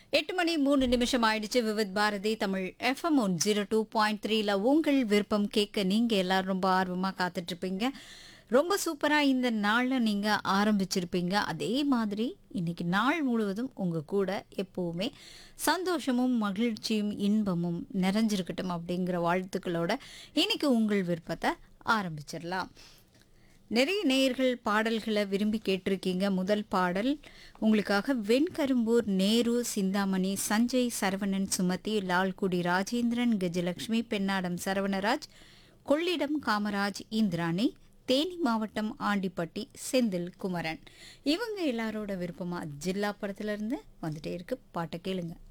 எட்டு மணி மூணு நிமிஷம் ஆயிடுச்சு Vividh Bharati Tamil FM one zero two point த்ரீல உங்கள் விருப்பம் கேட்க நீங்க எல்லாரும் ரொம்ப ஆர்வமா காத்துட்டு இருப்பீங்க ரொம்ப சூப்பரா இந்த நாள்ல நீங்க ஆரம்பிச்சிருப்பீங்க அதே மாதிரி இன்னைக்கு நாள் முழுவதும் உங்க கூட எப்பவுமே சந்தோஷமும் மகிழ்ச்சியும் இன்பமும் நிறைஞ்சிருக்கட்டும் அப்படிங்கிற வாழ்த்துக்களோட இன்னைக்கு உங்கள் விருப்பத்தை ஆரம்பிச்சிடலாம் நிறைய நேயர்கள் பாடல்களை விரும்பி கேட்டிருக்கீங்க முதல் பாடல் உங்களுக்காக வெண்கரும்பூர் நேரு சிந்தாமணி சஞ்சய் சரவணன் சுமதி லால்குடி ராஜேந்திரன் கஜலட்சுமி பெண்ணாடம் சரவணராஜ் கொள்ளிடம் காமராஜ் இந்திராணி தேனி மாவட்டம் ஆண்டிப்பட்டி செந்தில் குமரன் இவங்க எல்லாரோட விருப்பமா ஜில்லா படத்துல இருந்து வந்துட்டே இருக்கு பாட்டை கேளுங்க